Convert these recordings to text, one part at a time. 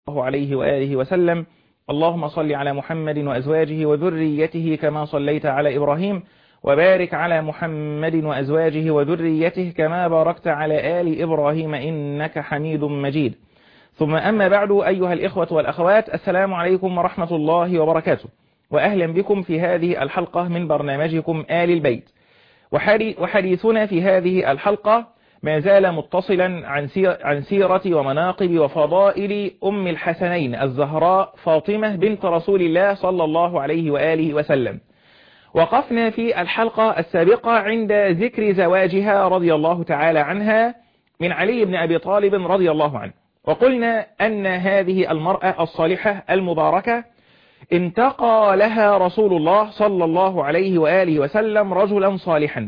الله عليه وآله وسلم اللهم صل على محمد وأزواجه وذريته كما صليت على إبراهيم وبارك على محمد وأزواجه وذريته كما باركت على آل إبراهيم إنك حميد مجيد ثم أما بعد أيها الإخوة والأخوات السلام عليكم ورحمة الله وبركاته وأهلا بكم في هذه الحلقة من برنامجكم آل البيت وحديثنا في هذه الحلقة ما زال متصلا عن عن سيرة ومناقب وفضائل أم الحسنين الزهراء فاطمة بنت رسول الله صلى الله عليه وآله وسلم وقفنا في الحلقة السابقة عند ذكر زواجها رضي الله تعالى عنها من علي بن أبي طالب رضي الله عنه وقلنا أن هذه المرأة الصالحة المباركة انتقى لها رسول الله صلى الله عليه وآله وسلم رجلا صالحا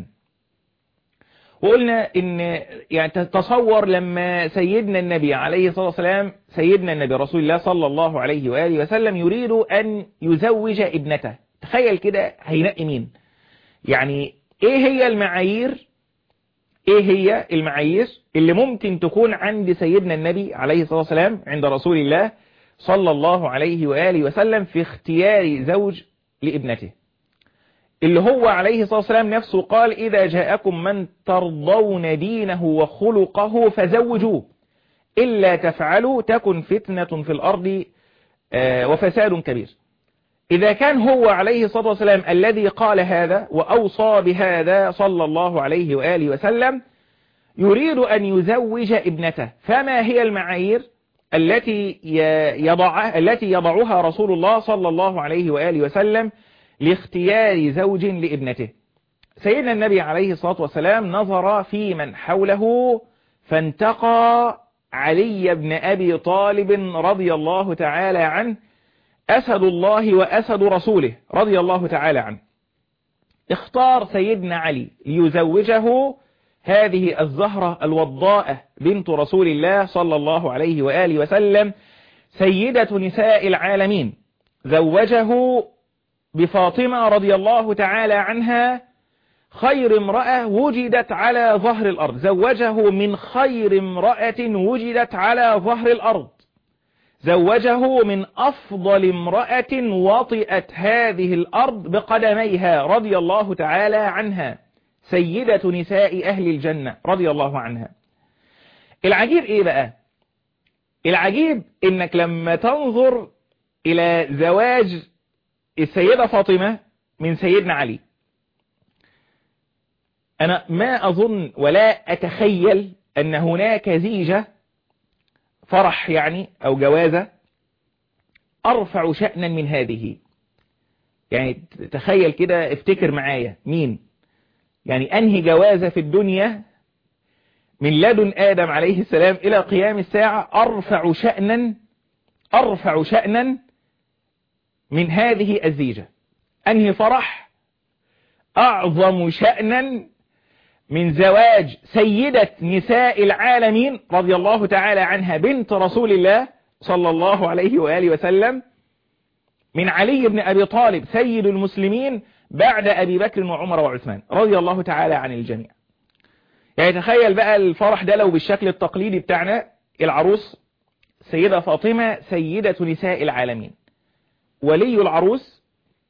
وقلنا ان يعني تصور لما سيدنا النبي عليه الصلاة والسلام سيدنا النبي رسول الله صلى الله عليه وآله وسلم يريد أن يزوج ابنته تخيل كده هينقي مين يعني ايه هي المعايير ايه هي المعايير اللي ممكن تكون عند سيدنا النبي عليه الصلاة والسلام عند رسول الله صلى الله عليه وآله وسلم في اختيار زوج لابنته اللي هو عليه الصلاة والسلام نفسه قال إذا جاءكم من ترضون دينه وخلقه فزوجوه إلا تفعلوا تكن فتنة في الأرض وفساد كبير إذا كان هو عليه الصلاة والسلام الذي قال هذا وأوصى بهذا صلى الله عليه وآله وسلم يريد أن يزوج ابنته فما هي المعايير التي يضعها التي يضعها رسول الله صلى الله عليه وآله وسلم لاختيار زوج لابنته سيدنا النبي عليه الصلاة والسلام نظر في من حوله فانتقى علي بن أبي طالب رضي الله تعالى عنه أسد الله وأسد رسوله رضي الله تعالى عنه اختار سيدنا علي ليزوجه هذه الزهرة الوضاءة بنت رسول الله صلى الله عليه وآله وسلم سيدة نساء العالمين زوجه بفاطمة رضي الله تعالى عنها خير امرأة وجدت على ظهر الأرض زوجه من خير امرأة وجدت على ظهر الأرض زوجه من أفضل امرأة وطئت هذه الأرض بقدميها رضي الله تعالى عنها سيدة نساء أهل الجنة رضي الله عنها العجيب إيه بقى العجيب إنك لما تنظر إلى زواج السيدة فاطمة من سيدنا علي أنا ما أظن ولا أتخيل أن هناك زيجة فرح يعني أو جوازة أرفع شأنا من هذه يعني تخيل كده افتكر معايا مين يعني أنهي جوازة في الدنيا من لدن آدم عليه السلام إلى قيام الساعة أرفع شأنا أرفع شأنا من هذه الزيجة أنهي فرح أعظم شأنا من زواج سيدة نساء العالمين رضي الله تعالى عنها بنت رسول الله صلى الله عليه وآله وسلم من علي بن أبي طالب سيد المسلمين بعد أبي بكر وعمر وعثمان رضي الله تعالى عن الجميع يعني تخيل بقى الفرح ده لو بالشكل التقليدي بتاعنا العروس سيدة فاطمة سيدة نساء العالمين ولي العروس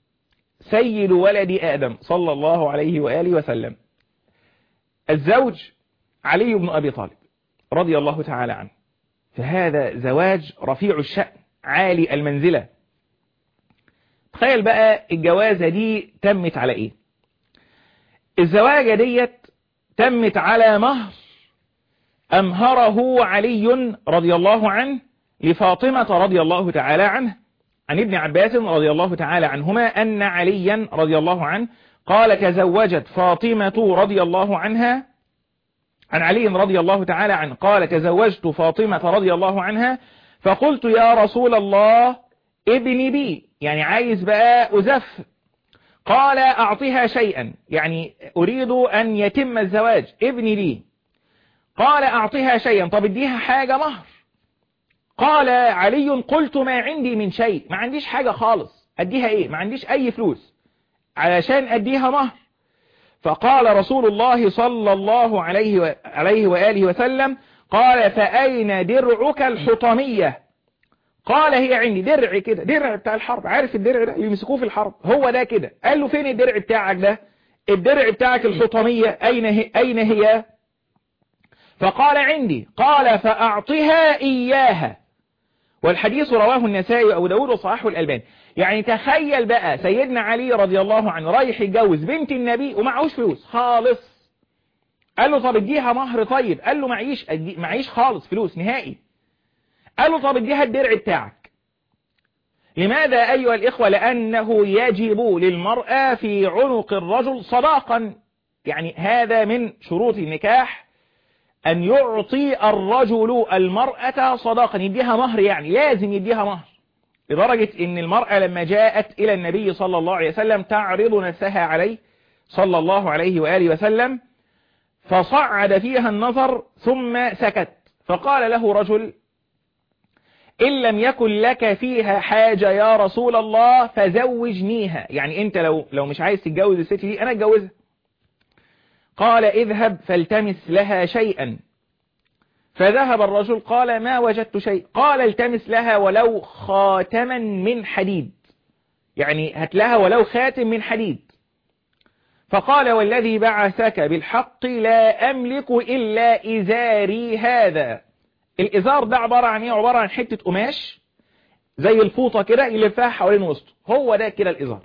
سيد ولد آدم صلى الله عليه وآله وسلم الزوج علي بن أبي طالب رضي الله تعالى عنه فهذا زواج رفيع الشأن عالي المنزلة تخيل بقى الجوازة دي تمت على ايه الزواجة ديت تمت على مهر أمهره علي رضي الله عنه لفاطمة رضي الله تعالى عنه عن ابن عباس رضي الله تعالى عنهما أن عليا رضي الله عنه قال تزوجت فاطمة رضي الله عنها عن علي رضي الله تعالى عنه قال تزوجت فاطمة رضي الله عنها فقلت يا رسول الله ابني بي يعني عايز بقى أزف قال أعطيها شيئا يعني أريد أن يتم الزواج ابني لي قال أعطيها شيئا طب اديها حاجة مهر قال علي قلت ما عندي من شيء ما عنديش حاجة خالص أديها إيه ما عنديش أي فلوس علشان أديها مهر فقال رسول الله صلى الله عليه, و... عليه وآله وسلم قال فأين درعك الحطمية قال هي عندي درع كده درع بتاع الحرب عارف الدرع ده اللي يمسكوه في الحرب هو ده كده قال له فين الدرع بتاعك ده الدرع بتاعك الحطمية أين هي, أين هي فقال عندي قال فأعطها إياها والحديث رواه النسائي وأبو داود وصححه الألباني يعني تخيل بقى سيدنا علي رضي الله عنه رايح يتجوز بنت النبي ومعهوش فلوس خالص قال له طب اديها مهر طيب قال له معيش معيش خالص فلوس نهائي قال له طب اديها الدرع بتاعك لماذا أيها الإخوة لأنه يجب للمرأة في عنق الرجل صداقا يعني هذا من شروط النكاح أن يعطي الرجل المرأة صداقا يديها مهر يعني لازم يديها مهر لدرجة أن المرأة لما جاءت إلى النبي صلى الله عليه وسلم تعرض نفسها عليه صلى الله عليه وآله وسلم فصعد فيها النظر ثم سكت فقال له رجل إن لم يكن لك فيها حاجة يا رسول الله فزوجنيها يعني أنت لو, لو مش عايز تتجوز الست دي أنا اتجوزها قال اذهب فالتمس لها شيئا فذهب الرجل قال ما وجدت شيء قال التمس لها ولو خاتما من حديد يعني هات لها ولو خاتم من حديد فقال والذي بعثك بالحق لا أملك إلا إزاري هذا الإزار ده عبارة عن إيه عبارة عن حتة قماش زي الفوطة كده يلفها حوالين وسطه هو ده كده الإزار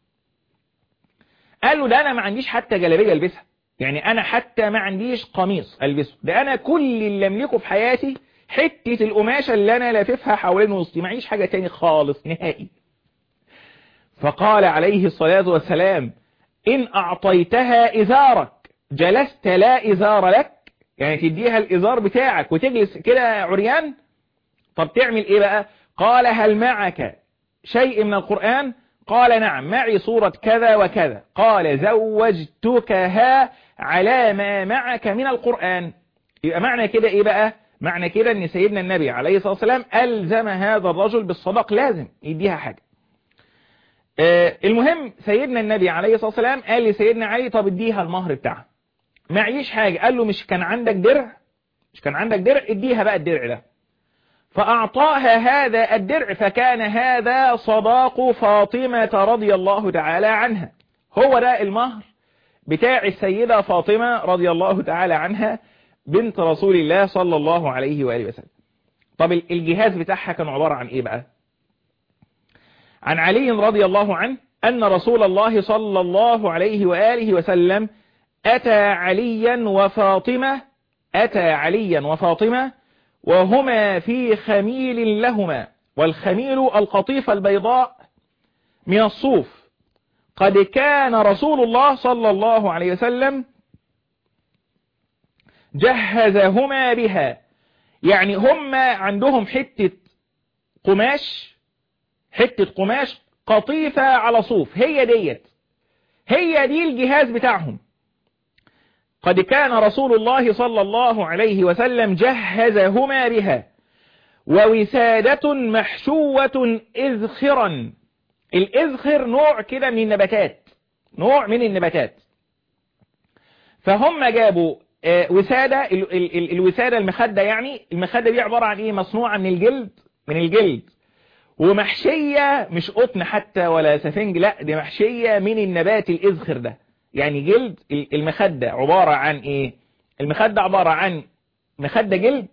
قال له ده أنا ما عنديش حتى جلابية ألبسها يعني أنا حتى ما عنديش قميص ألبسه ده أنا كل اللي أملكه في حياتي حتة القماشة اللي أنا لاففها حوالين وسطي معيش حاجة تاني خالص نهائي فقال عليه الصلاة والسلام إن أعطيتها إزارك جلست لا إزار لك يعني تديها الإزار بتاعك وتجلس كده عريان طب تعمل إيه بقى قال هل معك شيء من القرآن قال نعم معي صورة كذا وكذا قال زوجتكها على ما معك من القرآن يبقى معنى كده إيه بقى معنى كده أن سيدنا النبي عليه الصلاة والسلام ألزم هذا الرجل بالصدق لازم يديها حاجة آه المهم سيدنا النبي عليه الصلاة والسلام قال لسيدنا علي طب اديها المهر بتاعها معيش حاجة قال له مش كان عندك درع مش كان عندك درع اديها بقى الدرع ده فأعطاها هذا الدرع فكان هذا صداق فاطمة رضي الله تعالى عنها هو ده المهر بتاع السيدة فاطمة رضي الله تعالى عنها بنت رسول الله صلى الله عليه وآله وسلم طب الجهاز بتاعها كان عبارة عن ايه بقى عن علي رضي الله عنه أن رسول الله صلى الله عليه وآله وسلم أتى عليا وفاطمة أتى عليا وفاطمة وهما في خميل لهما والخميل القطيفة البيضاء من الصوف قد كان رسول الله صلى الله عليه وسلم جهزهما بها يعني هما عندهم حتة قماش حتة قماش قطيفة على صوف هي ديت هي دي الجهاز بتاعهم قد كان رسول الله صلى الله عليه وسلم جهزهما بها ووسادة محشوة إذخرا الإذخر نوع كده من النباتات نوع من النباتات فهم جابوا وسادة الوسادة المخدة يعني المخدة دي عبارة عن ايه مصنوعة من الجلد من الجلد ومحشية مش قطن حتى ولا سفنج لا دي محشية من النبات الإذخر ده يعني جلد المخدة عبارة عن ايه المخدة عبارة عن مخدة جلد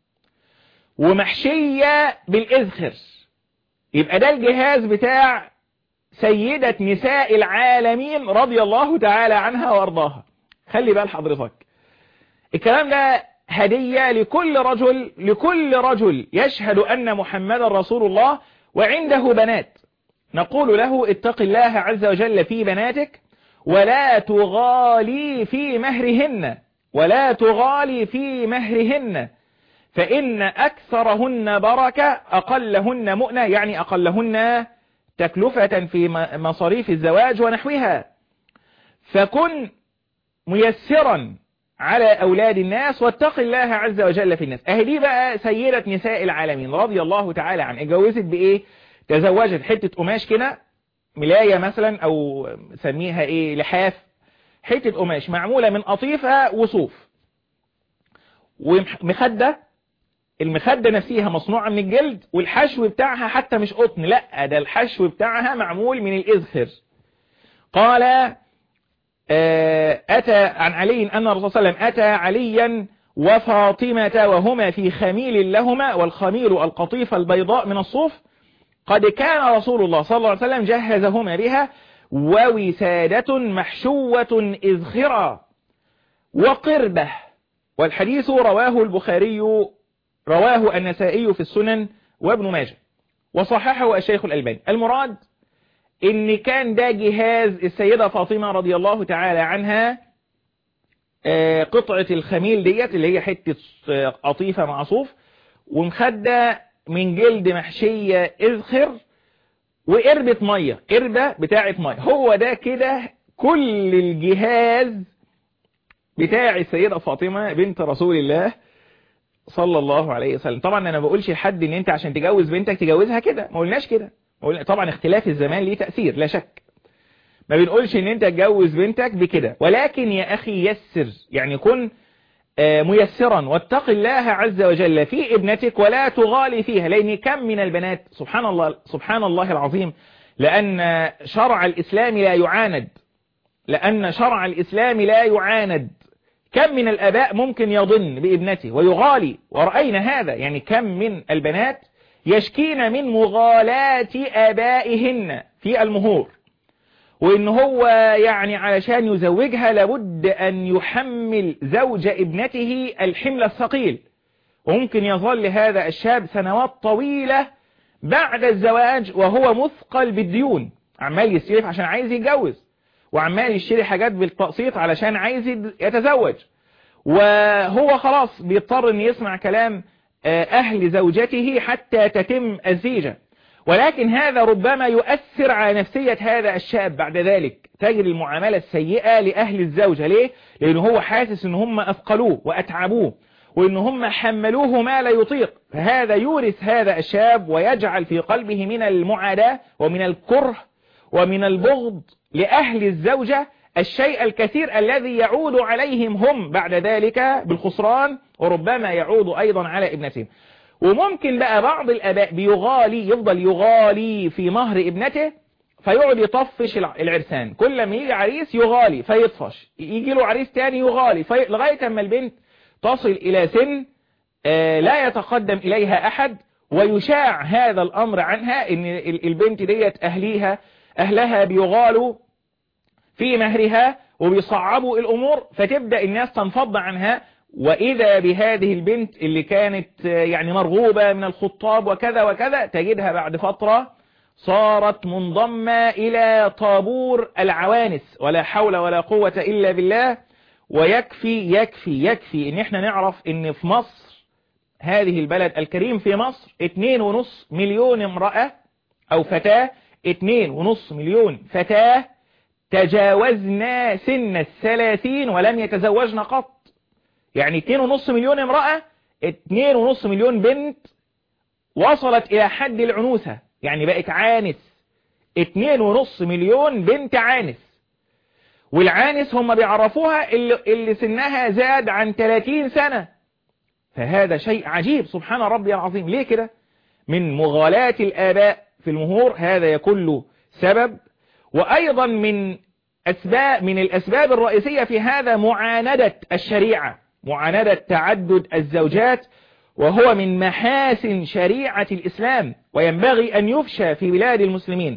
ومحشية بالإذخر يبقى ده الجهاز بتاع سيدة نساء العالمين رضي الله تعالى عنها وارضاها خلي بال حضرتك الكلام ده هدية لكل رجل لكل رجل يشهد أن محمد رسول الله وعنده بنات نقول له اتق الله عز وجل في بناتك ولا تغالي في مهرهن ولا تغالي في مهرهن فإن أكثرهن بركة أقلهن مؤنة يعني أقلهن تكلفة في مصاريف الزواج ونحوها فكن ميسرا على أولاد الناس واتق الله عز وجل في الناس أهدي بقى سيدة نساء العالمين رضي الله تعالى عن اتجوزت بإيه تزوجت حتة قماش كده ملاية مثلا أو سميها إيه لحاف حتة قماش معمولة من قطيفة وصوف ومخدة المخدة نفسها مصنوعة من الجلد والحشو بتاعها حتى مش قطن لا ده الحشو بتاعها معمول من الإذخر قال أتى عن علي أن الرسول صلى الله عليه وسلم أتى عليا وفاطمة وهما في خميل لهما والخميل القطيفة البيضاء من الصوف قد كان رسول الله صلى الله عليه وسلم جهزهما بها ووسادة محشوة إذخرا وقربة والحديث رواه البخاري رواه النسائي في السنن وابن ماجه وصححه الشيخ الألباني المراد ان كان ده جهاز السيدة فاطمة رضي الله تعالى عنها قطعة الخميل ديت اللي هي حتة قطيفة مع صوف ومخدة من جلد محشية اذخر وقربة مية قربة بتاعة مية هو ده كده كل الجهاز بتاع السيدة فاطمة بنت رسول الله صلى الله عليه وسلم طبعا انا بقولش لحد ان انت عشان تجوز بنتك تجوزها كده ما قلناش كده طبعا اختلاف الزمان ليه تأثير لا شك ما بنقولش ان انت تجوز بنتك بكده ولكن يا اخي يسر يعني كن ميسرا واتق الله عز وجل في ابنتك ولا تغالي فيها لان كم من البنات سبحان الله سبحان الله العظيم لان شرع الاسلام لا يعاند لان شرع الاسلام لا يعاند كم من الاباء ممكن يضن بابنته ويغالي ورأينا هذا يعني كم من البنات يشكين من مغالاة آبائهن في المهور وإن هو يعني علشان يزوجها لابد أن يحمل زوج ابنته الحمل الثقيل وممكن يظل هذا الشاب سنوات طويلة بعد الزواج وهو مثقل بالديون عمال يستلف عشان عايز يتجوز وعمال يشتري حاجات بالتقسيط علشان عايز يتزوج وهو خلاص بيضطر ان يسمع كلام أهل زوجته حتى تتم الزيجة ولكن هذا ربما يؤثر على نفسية هذا الشاب بعد ذلك تجري المعاملة السيئة لأهل الزوجة ليه؟ لأنه هو حاسس أن هم أثقلوه وأتعبوه وأن هم حملوه ما لا يطيق فهذا يورث هذا الشاب ويجعل في قلبه من المعاداة ومن الكره ومن البغض لأهل الزوجة الشيء الكثير الذي يعود عليهم هم بعد ذلك بالخسران وربما يعود أيضا على ابنتهم وممكن بقى بعض الأباء بيغالي يفضل يغالي في مهر ابنته فيقعد يطفش العرسان كل ما يجي عريس يغالي فيطفش يجي له عريس تاني يغالي في... لغاية اما البنت تصل إلى سن آه لا يتقدم إليها أحد ويشاع هذا الأمر عنها ان البنت ديت أهليها أهلها بيغالوا في مهرها وبيصعبوا الأمور فتبدأ الناس تنفض عنها وإذا بهذه البنت اللي كانت يعني مرغوبة من الخطاب وكذا وكذا تجدها بعد فترة صارت منضمة إلى طابور العوانس ولا حول ولا قوة إلا بالله ويكفي يكفي يكفي إن احنا نعرف إن في مصر هذه البلد الكريم في مصر 2.5 مليون امرأة أو فتاة 2.5 مليون فتاة تجاوزنا سن الثلاثين ولم يتزوجن قط يعني 2.5 مليون امرأة 2.5 مليون بنت وصلت إلى حد العنوسة يعني بقت عانس 2.5 مليون بنت عانس والعانس هم بيعرفوها اللي, اللي سنها زاد عن 30 سنة فهذا شيء عجيب سبحان ربي العظيم ليه كده من مغالاة الآباء في المهور هذا يكون سبب وأيضا من أسباب من الأسباب الرئيسية في هذا معاندة الشريعة معاندة تعدد الزوجات وهو من محاسن شريعة الإسلام وينبغي أن يفشى في بلاد المسلمين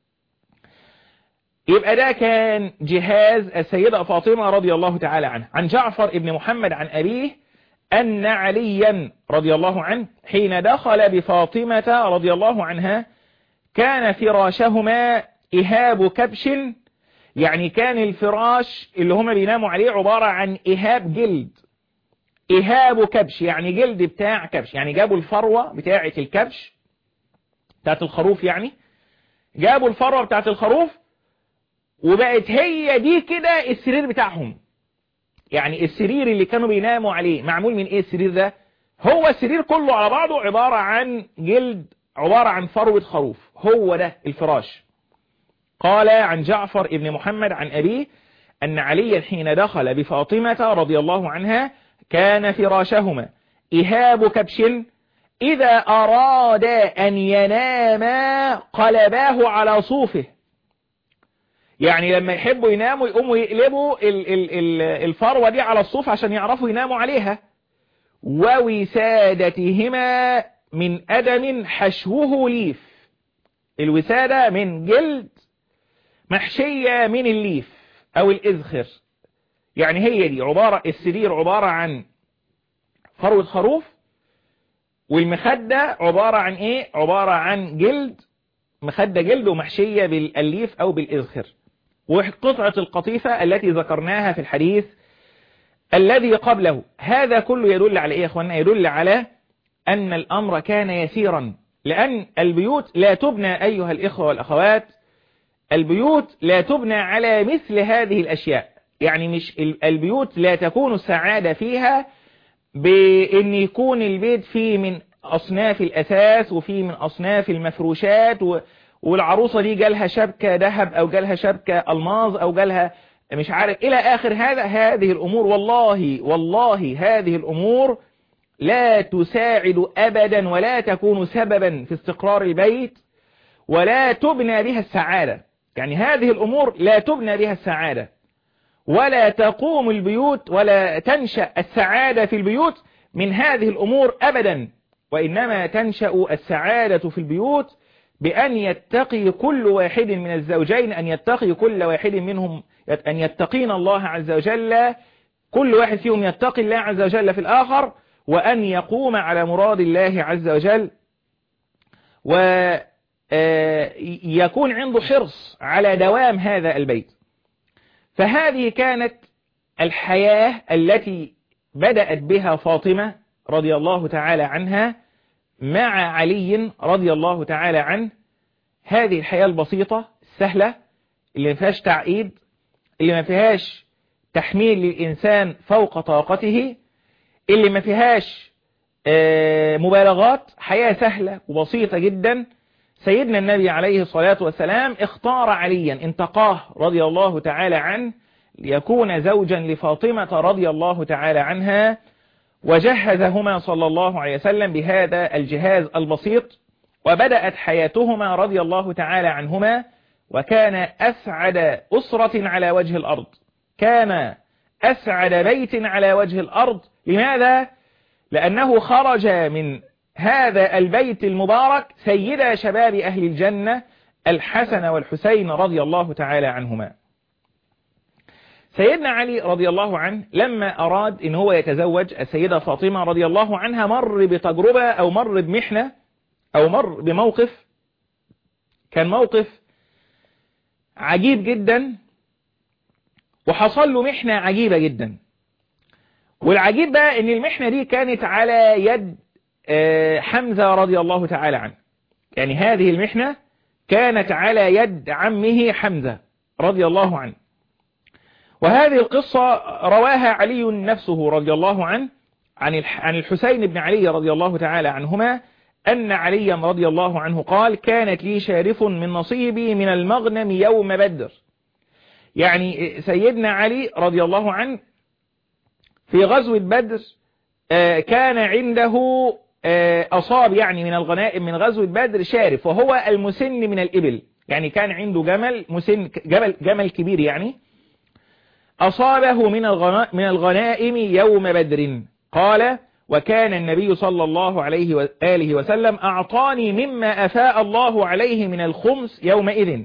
يبقى ده كان جهاز السيدة فاطمة رضي الله تعالى عنها عن جعفر ابن محمد عن أبيه أن عليا رضي الله عنه حين دخل بفاطمة رضي الله عنها كان فراشهما إهاب كبش يعني كان الفراش اللي هما بيناموا عليه عبارة عن إهاب جلد إهاب كبش يعني جلد بتاع كبش يعني جابوا الفروة بتاعة الكبش بتاعة الخروف يعني جابوا الفروة بتاعة الخروف وبقت هي دي كده السرير بتاعهم يعني السرير اللي كانوا بيناموا عليه معمول من ايه السرير ده هو السرير كله على بعضه عبارة عن جلد عبارة عن فروة خروف هو ده الفراش قال عن جعفر ابن محمد عن أبيه أن علي حين دخل بفاطمة رضي الله عنها كان فراشهما إهاب كبش إذا أراد أن ينام قلباه على صوفه يعني لما يحبوا يناموا يقوموا يقلبوا الفروة دي على الصوف عشان يعرفوا يناموا عليها ووسادتهما من أدم حشوه ليف الوسادة من جلد محشية من الليف أو الإذخر يعني هي دي عبارة السرير عبارة عن فروة خروف والمخدة عبارة عن ايه عبارة عن جلد مخدة جلد ومحشية بالأليف أو بالإذخر وقطعة القطيفة التي ذكرناها في الحديث الذي قبله هذا كله يدل على ايه يا اخوانا يدل على أن الأمر كان يسيرا لأن البيوت لا تبنى أيها الإخوة والأخوات البيوت لا تبنى على مثل هذه الأشياء يعني مش البيوت لا تكون السعادة فيها بأن يكون البيت فيه من أصناف الأساس وفيه من أصناف المفروشات والعروسة دي جالها شبكة ذهب أو جالها شبكة ألماظ أو جالها مش عارف إلى آخر هذا هذه الأمور والله والله هذه الأمور لا تساعد أبدا ولا تكون سببا في استقرار البيت ولا تبنى بها السعادة يعني هذه الأمور لا تبنى بها السعادة ولا تقوم البيوت ولا تنشأ السعادة في البيوت من هذه الأمور أبدا وإنما تنشأ السعادة في البيوت بأن يتقي كل واحد من الزوجين أن يتقي كل واحد منهم أن يتقين الله عز وجل كل واحد فيهم يتقي الله عز وجل في الآخر وأن يقوم على مراد الله عز وجل ويكون عنده حرص على دوام هذا البيت فهذه كانت الحياة التي بدأت بها فاطمة رضي الله تعالى عنها مع علي رضي الله تعالى عنه هذه الحياة البسيطة السهلة اللي ما فيهاش تعقيد اللي ما فيهاش تحميل للإنسان فوق طاقته اللي ما فيهاش مبالغات حياة سهلة وبسيطة جدا سيدنا النبي عليه الصلاة والسلام اختار عليا انتقاه رضي الله تعالى عنه ليكون زوجا لفاطمة رضي الله تعالى عنها وجهزهما صلى الله عليه وسلم بهذا الجهاز البسيط وبدأت حياتهما رضي الله تعالى عنهما وكان أسعد أسرة على وجه الأرض كان أسعد بيت على وجه الأرض لماذا؟ لأنه خرج من هذا البيت المبارك سيدا شباب أهل الجنة الحسن والحسين رضي الله تعالى عنهما سيدنا علي رضي الله عنه لما أراد إن هو يتزوج السيدة فاطمة رضي الله عنها مر بتجربة أو مر بمحنة أو مر بموقف كان موقف عجيب جدا وحصل له محنة عجيبة جدا والعجيب بقى ان المحنة دي كانت على يد حمزة رضي الله تعالى عنه يعني هذه المحنة كانت على يد عمه حمزة رضي الله عنه وهذه القصة رواها علي نفسه رضي الله عنه عن الحسين بن علي رضي الله تعالى عنهما أن عليا رضي الله عنه قال كانت لي شارف من نصيبي من المغنم يوم بدر يعني سيدنا علي رضي الله عنه في غزوة بدر كان عنده أصاب يعني من الغنائم من غزوة بدر شارف وهو المسن من الإبل يعني كان عنده جمل مسن جمل, جمل كبير يعني أصابه من من الغنائم يوم بدر قال وكان النبي صلى الله عليه وآله وسلم أعطاني مما أفاء الله عليه من الخمس يومئذ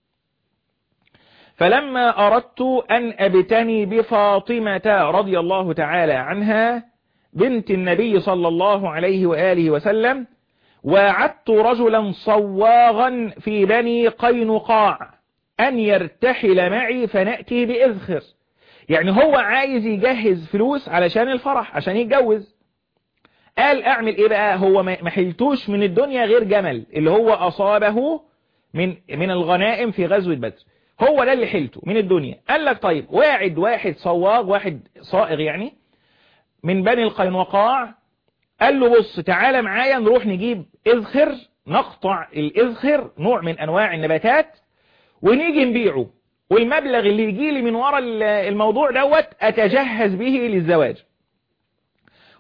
فلما أردت أن أبتني بفاطمة رضي الله تعالى عنها بنت النبي صلى الله عليه وآله وسلم وعدت رجلا صواغا في بني قينقاع أن يرتحل معي فنأتي بإذخر يعني هو عايز يجهز فلوس علشان الفرح عشان يتجوز قال اعمل ايه بقى هو ما حلتوش من الدنيا غير جمل اللي هو اصابه من من الغنائم في غزوة بدر هو ده اللي حلته من الدنيا قال لك طيب واعد واحد صواغ واحد صائغ يعني من بني القينقاع قال له بص تعالى معايا نروح نجيب اذخر نقطع الاذخر نوع من انواع النباتات ونيجي نبيعه والمبلغ اللي يجي لي من ورا الموضوع دوت اتجهز به للزواج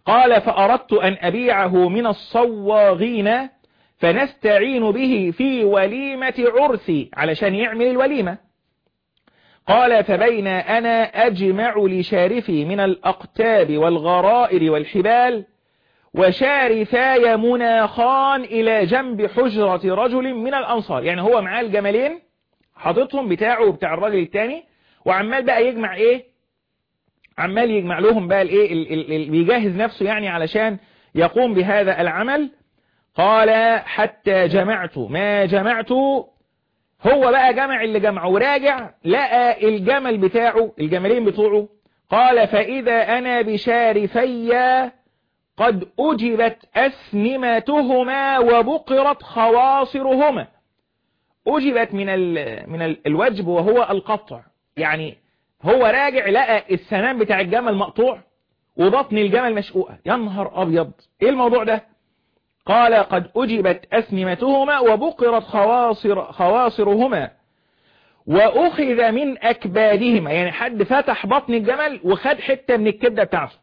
قال فأردت أن أبيعه من الصواغين فنستعين به في وليمة عرسي علشان يعمل الوليمة قال فبين أنا أجمع لشارفي من الأقتاب والغرائر والحبال وشارفاي مناخان إلى جنب حجرة رجل من الأنصار يعني هو معاه الجملين حاططهم بتاعه وبتاع الراجل التاني وعمال بقى يجمع ايه عمال يجمع لهم بقى الايه بيجهز نفسه يعني علشان يقوم بهذا العمل قال حتى جمعت ما جمعت هو بقى جمع اللي جمعه وراجع لقى الجمل بتاعه الجملين بتوعه قال فإذا أنا بشارفي قد أجبت أسنمتهما وبقرت خواصرهما أجبت من ال من ال الوجب وهو القطع يعني هو راجع لقى السنام بتاع الجمل مقطوع وبطن الجمل مشقوقة يا نهار أبيض إيه الموضوع ده قال قد أجبت أسنمتهما وبقرت خواصر خواصرهما وأخذ من أكبادهما يعني حد فتح بطن الجمل وخد حتة من الكبدة بتاعته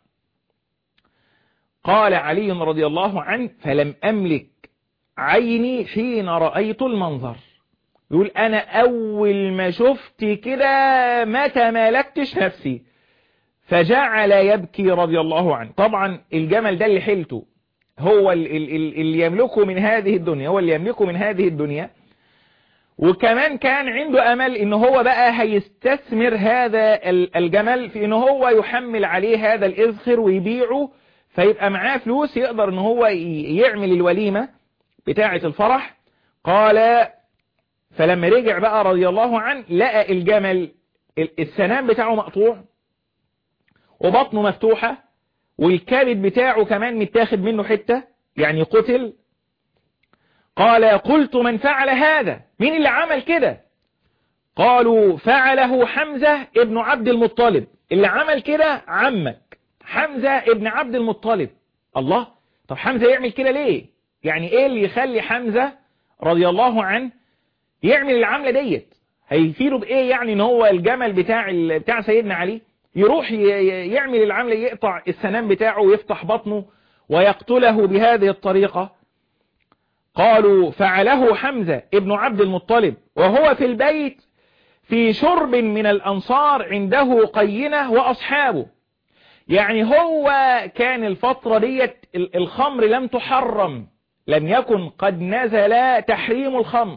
قال علي رضي الله عنه فلم أملك عيني حين رأيت المنظر يقول أنا أول ما شفت كده ما تمالكتش نفسي فجعل يبكي رضي الله عنه طبعا الجمل ده اللي حلته هو اللي يملكه من هذه الدنيا هو اللي يملكه من هذه الدنيا وكمان كان عنده أمل إن هو بقى هيستثمر هذا الجمل في إن هو يحمل عليه هذا الإذخر ويبيعه فيبقى معاه فلوس يقدر إن هو يعمل الوليمة بتاعة الفرح قال فلما رجع بقى رضي الله عنه لقى الجمل السنام بتاعه مقطوع وبطنه مفتوحة والكبد بتاعه كمان متاخد منه حتة يعني قتل قال قلت من فعل هذا مين اللي عمل كده قالوا فعله حمزة ابن عبد المطلب اللي عمل كده عمك حمزة ابن عبد المطلب الله طب حمزة يعمل كده ليه يعني ايه اللي يخلي حمزة رضي الله عنه يعمل العملة ديت هيفيده بايه يعني ان هو الجمل بتاع بتاع سيدنا علي يروح يعمل العمل يقطع السنام بتاعه ويفتح بطنه ويقتله بهذه الطريقة قالوا فعله حمزة ابن عبد المطلب وهو في البيت في شرب من الأنصار عنده قينة وأصحابه يعني هو كان الفترة ديت الخمر لم تحرم لم يكن قد نزل تحريم الخمر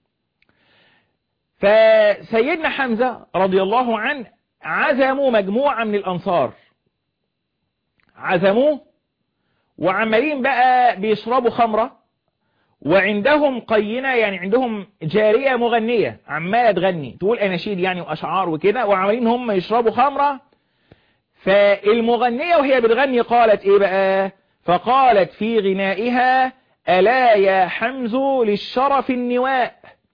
فسيدنا حمزة رضي الله عنه عزموا مجموعة من الأنصار عزموه وعمالين بقى بيشربوا خمرة وعندهم قينة يعني عندهم جارية مغنية عمالة تغني تقول أناشيد يعني وأشعار وكده وعمالين هم يشربوا خمرة فالمغنية وهي بتغني قالت إيه بقى فقالت في غنائها ألا يا حمز للشرف النواء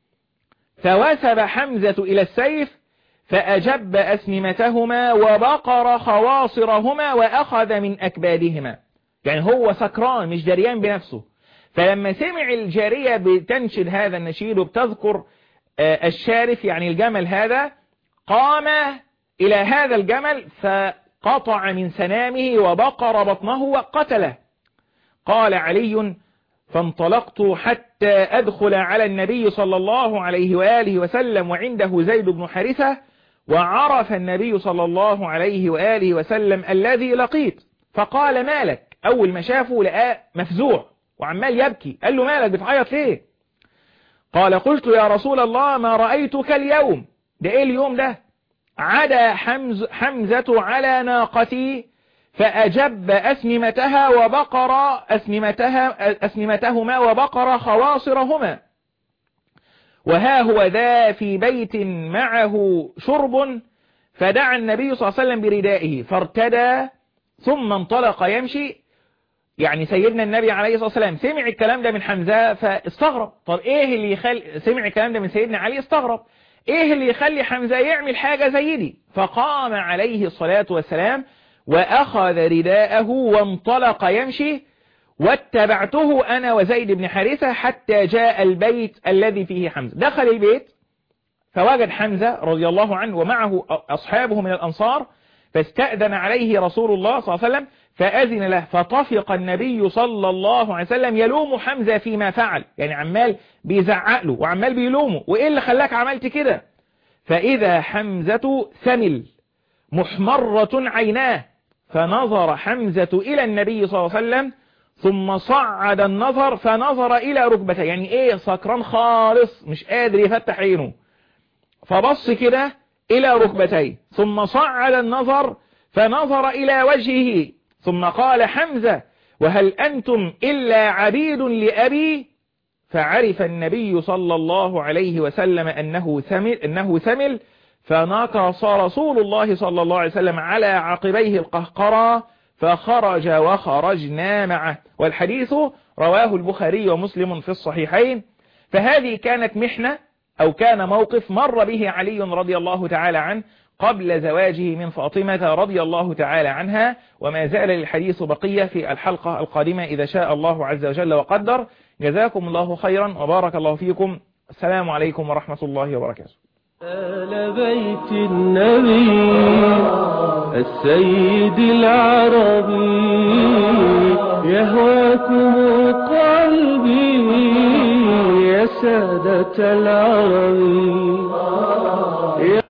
فوسب حمزة إلى السيف فأجب أسنمتهما وبقر خواصرهما وأخذ من أكبادهما يعني هو سكران مش جريان بنفسه فلما سمع الجارية بتنشد هذا النشيد وبتذكر الشارف يعني الجمل هذا قام إلى هذا الجمل فقطع من سنامه وبقر بطنه وقتله قال علي فانطلقت حتى أدخل على النبي صلى الله عليه وآله وسلم وعنده زيد بن حارثة وعرف النبي صلى الله عليه وآله وسلم الذي لقيت فقال مالك أول ما شافه لقاه مفزوع وعمال يبكي قال له مالك بتعيط ليه قال قلت يا رسول الله ما رأيتك اليوم ده ايه اليوم ده عدا حمز حمزة على ناقتي فأجب أسنمتها وبقر أسنمتها أسنمتهما وبقر خواصرهما وها هو ذا في بيت معه شرب فدعا النبي صلى الله عليه وسلم بردائه فارتدى ثم انطلق يمشي يعني سيدنا النبي عليه الصلاة والسلام سمع الكلام ده من حمزة فاستغرب طب ايه اللي يخلي سمع الكلام ده من سيدنا علي استغرب ايه اللي يخلي حمزة يعمل حاجة زي دي فقام عليه الصلاة والسلام وأخذ رداءه وانطلق يمشي واتبعته أنا وزيد بن حارثة حتى جاء البيت الذي فيه حمزة دخل البيت فوجد حمزة رضي الله عنه ومعه أصحابه من الأنصار فاستأذن عليه رسول الله صلى الله عليه وسلم فأذن له فطفق النبي صلى الله عليه وسلم يلوم حمزة فيما فعل يعني عمال بيزعق له وعمال بيلومه وإيه اللي خلاك عملت كده فإذا حمزة ثمل محمرة عيناه فنظر حمزة إلى النبي صلى الله عليه وسلم ثم صعد النظر فنظر إلى ركبته يعني إيه سكران خالص مش قادر يفتح عينه فبص كده إلى ركبتيه ثم صعد النظر فنظر إلى وجهه ثم قال حمزة وهل أنتم إلا عبيد لأبي فعرف النبي صلى الله عليه وسلم أنه ثمل, أنه ثمل فنقص رسول الله صلى الله عليه وسلم على عقبيه القهقرى فخرج وخرجنا معه والحديث رواه البخاري ومسلم في الصحيحين فهذه كانت محنة أو كان موقف مر به علي رضي الله تعالى عنه قبل زواجه من فاطمة رضي الله تعالى عنها وما زال الحديث بقية في الحلقة القادمة إذا شاء الله عز وجل وقدر جزاكم الله خيرا وبارك الله فيكم السلام عليكم ورحمة الله وبركاته آل بيت النبي السيد العربي يهواكم قلبي يا سادة العربي